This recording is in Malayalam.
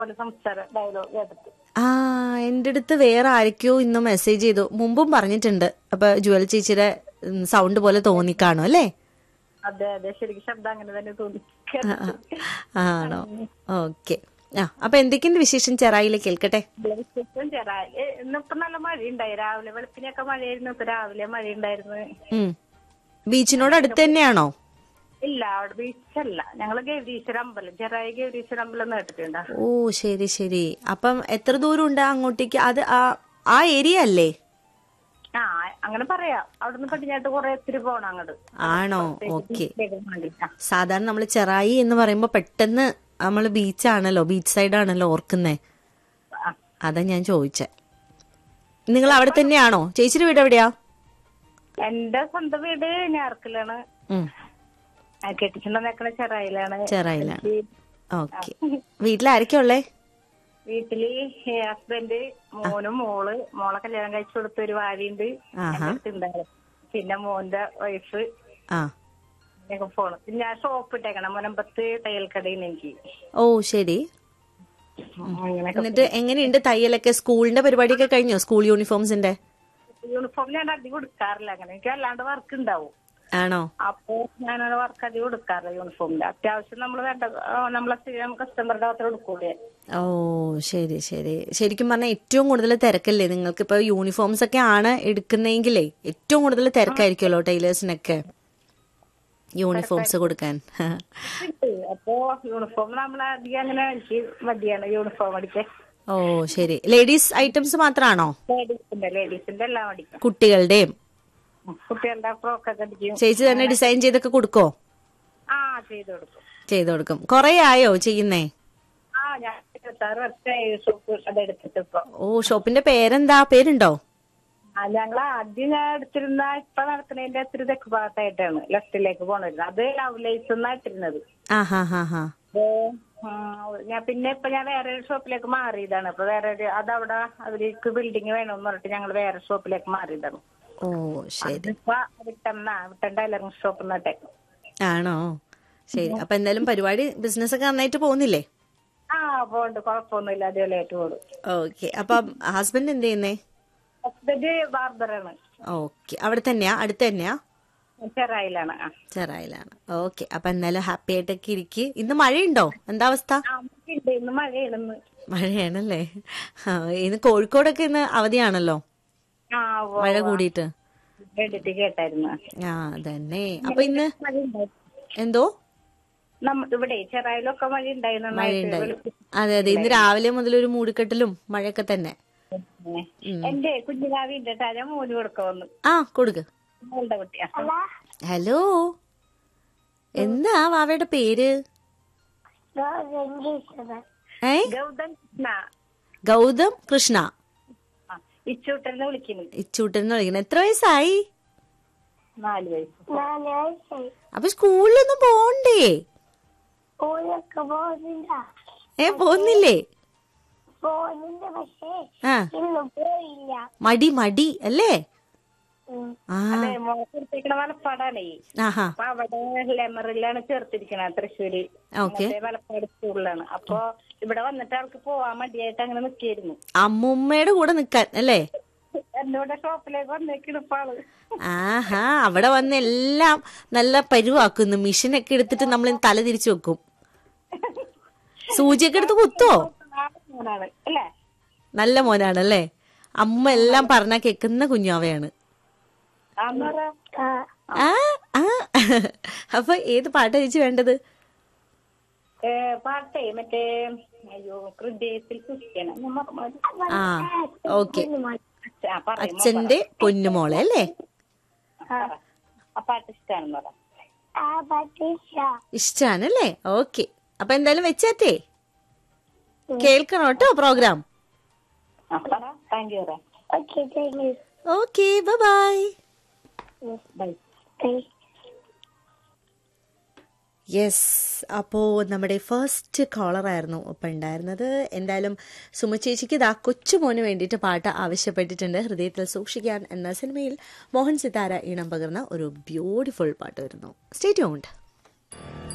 പോലെ സംസാരം ഡയലോഗ് കേട്ടിട്ട് ആ എൻ്റെ അടുത്ത് വേറെ ആരൊക്കെയോ ഇന്ന് മെസ്സേജ് ചെയ്തു മുമ്പും പറഞ്ഞിട്ടുണ്ട് അപ്പൊ ജുവൽ ചേച്ചിയുടെ സൗണ്ട് പോലെ തോന്നിക്കാണോ അല്ലേ അതെ അതെ ശരിക്കും ശബ്ദം അങ്ങനെ തന്നെ തോന്നി ആ, ആ. ആണോ ഓക്കെ ആ അപ്പൊ എന്തൊക്കെയുണ്ട് വിശേഷം ചെറായിലെ കേൾക്കട്ടെ വിശേഷം ചെറാല് ഇന്നിപ്പോ നല്ല മഴയുണ്ടായി രാവിലെ വെളുപ്പിനൊക്കെ മഴയായിരുന്നു ഇപ്പൊ രാവിലെ മഴയുണ്ടായിരുന്നു ഉം ബീച്ചിനോട് അടുത്ത് തന്നെയാണോ ഇല്ല അവിടെ ബീച്ചല്ല ഞങ്ങള് ഗൗരീശ്വര അമ്പലം ചെറായി ഗൗരീശ്വര അമ്പലം എന്ന് കേട്ടിട്ടുണ്ടോ ഓ ശരി ശരി അപ്പം എത്ര ദൂരം ഉണ്ട് അങ്ങോട്ടേക്ക് അത് ആ ആ ഏരിയ അല്ലേ ആ അങ്ങനെ പറയാം അവിടുന്ന് പടിഞ്ഞാട്ട് കുറെ ഒത്തിരി പോണം അങ്ങോട്ട് ആണോ ഓക്കെ ആ, സാധാരണ നമ്മൾ ചെറായി എന്ന് പറയുമ്പോ പെട്ടെന്ന് നമ്മൾ ബീച്ചാണല്ലോ ബീച്ച് സൈഡ് ആണല്ലോ ഓർക്കുന്നേ ആ. അതാ ഞാൻ ചോദിച്ചേ നിങ്ങൾ അവിടെ തന്നെയാണോ ചേച്ചിയുടെ വീട് എവിടെയാ എന്റെ സ്വന്തം വീട് ഞാർക്കിലാണ് ഉം, കെട്ടിച്ചുണ്ടോ നിക്കണ ചെറായിലാണ് ചെറായിലാണ് ഓക്കെ വീട്ടിലാരൊക്കെയാ ഉള്ളേ വീട്ടില് ഹസ്ബൻഡ് മോനും മോള് മോളെ കല്യാണം കഴിച്ചു കൊടുത്ത ഒരു ഭാര്യയുണ്ട് ആഹാ. എന്റെ അടുത്തുണ്ടായിരുന്നു പിന്നെ മോന്റെ വൈഫ് ആ ഒക്കെ പോണം പിന്നെ ഞാൻ ഷോപ്പ് ഇട്ടേക്കണം മുനമ്പത്ത് തയ്യൽ കടയിൽ എനിക്ക് ഓ ശരി അങ്ങനെയൊക്കെ എന്നിട്ട് എങ്ങനെയുണ്ട് തയ്യലൊക്കെ സ്കൂളിന്റെ പരിപാടിയൊക്കെ കഴിഞ്ഞോ സ്കൂൾ യൂണിഫോംസിന്റെ യൂണിഫോം ഞാൻ അധികം കൊടുക്കാറില്ല അങ്ങനെ എനിക്ക് അല്ലാണ്ട് വർക്ക് ഉണ്ടാവും ആണോ അപ്പോ ഞാനത് വർക്ക് അധികം കൊടുക്കാറില്ല യൂണിഫോമിന്റെ അത്യാവശ്യം നമ്മൾ വേണ്ട ആ, നമ്മളെ സ്ഥിരം കസ്റ്റമറുടെ മാത്രം എടുക്കൂലേ ഓ ശരി ശരി ശരിക്കും പറഞ്ഞാൽ ഏറ്റവും കൂടുതൽ തിരക്കല്ലേ നിങ്ങൾക്ക് ഇപ്പൊ യൂണിഫോംസ് ഒക്കെ ആണ് എടുക്കുന്നതെങ്കിലേ ഏറ്റവും കൂടുതൽ തിരക്കായിരിക്കുമല്ലോ ടൈലേഴ്സിനൊക്കെ യൂണിഫോംസ് കൊടുക്കാൻ അപ്പോ യൂണിഫോം നമ്മൾ അധികം അങ്ങനെ എനിക്ക് മടിയാണ് യൂണിഫോം അടിക്കാൻ ഓ ശരി ലേഡീസ് ഐറ്റംസ് മാത്രമാണോ ലേഡീസിന്റെ ലേഡീസിന്റെ എല്ലാം അടിക്കും കുട്ടികളുടെയും കുട്ടികളുടെ ഫ്രോക്കൊക്കെ അടിക്കും ചേച്ചി തന്നെ ഡിസൈൻ ചെയ്തൊക്കെ കൊടുക്കോ ആ ചെയ്ത് കൊടുക്കും ചെയ്തു കൊടുക്കും കൊറേ ആയോ ചെയ്യുന്നേ ആ ഞാൻ ഇരുപത്താറ് വർഷമായി ഷോപ്പ് അതെടുത്തിട്ട് ഇപ്പൊ ഓ ഷോപ്പിന്റെ പേരെന്താ പേരുണ്ടോ ആ ഞങ്ങൾ ആദ്യം ഞാൻ എടുത്തിരുന്ന ഇപ്പൊ നടത്തുന്നതിന്റെ ഇത്തിരി തെക്ക് ഭാഗത്തായിട്ടാണ് ലെഫ്റ്റിലേക്ക് പോണിരുന്നത് അത് ലവ് ലൈസ് എന്നാ ഇട്ടിരുന്നത് ആ ഹാ ഹാ ഹാ അപ്പൊ ആ, ഞാൻ പിന്നെ ഇപ്പൊ ഞാൻ വേറെ ഒരു ഷോപ്പിലേക്ക് മാറിയതാണ് ഇപ്പൊ വേറെ ഒരു അതവിടെ അവർക്ക് ബിൽഡിംഗ് വേണമെന്ന് പറഞ്ഞിട്ട് ഞങ്ങൾ വേറെ ഷോപ്പിലേക്ക് മാറിയതാണ് ഓ ശരി ഇപ്പൊ വിട്ടെന്ന വിട്ടൻ ടൈലറിംഗ് ഷോപ്പ് എന്നിട്ടേ ആണോ ശരി അപ്പൊ എന്തായാലും പരിപാടി ബിസിനസ് ഒക്കെ നന്നായിട്ട് പോകുന്നില്ലേ ആ പോണ്ട് കുഴപ്പമൊന്നുമില്ല അടിപൊളിയായിട്ട് പോകും ഓക്കെ അപ്പൊ ഹസ്ബൻഡ് എന്ത് ചെയ്യുന്നേ ഹസ്ബൻഡ് ബാർബറാണ് ഓക്കെ അവിടെ തന്നെയാ അടുത്ത് തന്നെയാ ചെറായിലാണ് ആ ചെറായിലാണ് ഓക്കെ അപ്പൊ എന്തായാലും ഹാപ്പി ആയിട്ടൊക്കെ ഇരിക്ക് ഇന്ന് മഴയുണ്ടോ എന്താ അവസ്ഥ ആ, ഉണ്ട്. ഇന്ന് മഴയാണെന്ന് മഴയാണല്ലേ ആ, ഇന്ന് കോഴിക്കോടൊക്കെ ഇന്ന് അവധിയാണല്ലോ ആ മഴ കൂടിയിട്ട് എടുത്ത് കേട്ടായിരുന്നു ആ തന്നെ അപ്പൊ ഇന്ന് മഴ ഉണ്ടായി എന്തോ നമ്മ ഇവിടെ ചെറായിലൊക്കെ മഴ ഉണ്ടായിരുന്നു മഴയുണ്ടായി അതെ അതെ ഇന്ന് രാവിലെ മുതൽ ഒരു മൂടിക്കെട്ടലും മഴയൊക്കെ തന്നെ എന്റെ കുഞ്ഞുകാവിന്റെ ഞാൻ മോന് കൊടുക്ക വന്നു ആ കൊടുക്ക് മോളുടെ കുട്ടിയാ ഹലോ എന്താ വാവയുടെ പേര് ഏ ഗൗതം കൃഷ്ണ ഗൗതം കൃഷ്ണ ആ, ഇച്ചൂട്ടനെ വിളിക്കുന്നു ഇച്ചൂട്ടൻ എന്ന് വിളിക്കുന്നത് എത്ര വയസ്സായി നാല് വയസ്സ് അപ്പൊ സ്കൂളിലൊന്നും പോണ്ടേ സ്കൂളിലൊക്കെ പോകുന്നില്ല ഏ പോന്നില്ലേ പോകുന്നുണ്ട് പക്ഷേ ആ ഇന്ന് പോയില്ല മടി മടി അല്ലേ ഉം. ആ അതെ മോളെ ചേർത്തിരിക്കണ വലപ്പാടാണേ ആഹാ അപ്പൊ അവിടെ ലെമറിലാണ് ചേർത്തിരിക്കണത് തൃശ്ശൂര് ഓക്കെ മറ്റേ വലപ്പാട് സ്കൂളിലാണ് അപ്പൊ ഇവിടെ വന്നിട്ട് ആൾക്ക് പോവാൻ മടിയായിട്ട് അങ്ങനെ നിക്കായിരുന്നു അമ്മുമ്മയുടെ കൂടെ നിക്കാൻ അല്ലേ എന്നോട് ഷോപ്പിലേക്ക് വന്നേക്കണ് ഇപ്പൊ ആള് ആഹാ അവിടെ വന്ന് എല്ലാം നല്ല പരുവാക്കുന്നു മിഷനൊക്കെ എടുത്തിട്ട് നമ്മൾ തല തിരിച്ചു വെക്കും സൂചിയൊക്കെ എടുത്ത് കുത്തോ മോനാണ് അല്ലേ നല്ല മോനാണല്ലേ അമ്മ എല്ലാം പറഞ്ഞാ കേക്കുന്ന കുഞ്ഞാവയാണ് ആന്ന് പറ. ആ, ആ ആ അപ്പൊ ഏത് പാട്ടാ ചേച്ചി വേണ്ടത് ഏ, പാട്ടേ മറ്റേ അയ്യോ ഹൃദയത്തിൽ സൂക്ഷിക്കണം ഞാൻ മറന്നു. ആ ഓക്കെ ആ, പറയ്, മോൻ അച്ഛന്റെ പൊന്നുമോളെ അല്ലേ പറ. ആ പാട്ട് ഇഷ്ടമാണെന്ന് പറ ആ പറ്റില്ല ഇഷ്ടാണല്ലേ ഓക്കെ അപ്പൊ എന്തായാലും വെച്ചാത്തേ കേൾക്കണം കേട്ടോ പ്രോഗ്രാം ആ, പറ thank you okay thank you okay bye bye bye yes അപ്പോൾ നമ്മുടെ ഫസ്റ്റ് കോളറായിരുന്നു ഇപ്പം ഉണ്ടായിരുന്നത് എന്തായാലും സുമ ചേച്ചിക്ക് ഇതാ കൊച്ചുമോന് വേണ്ടിയിട്ട് പാട്ട് ആവശ്യപ്പെട്ടിട്ടുണ്ട് ഹൃദയത്തിൽ സൂക്ഷിക്കാൻ എന്ന സിനിമയിൽ മോഹൻ സിതാര ഈണം പകർന്ന ഒരു ബ്യൂട്ടിഫുൾ പാട്ട് വരുന്നു സ്റ്റേറ്റ് ഉണ്ട്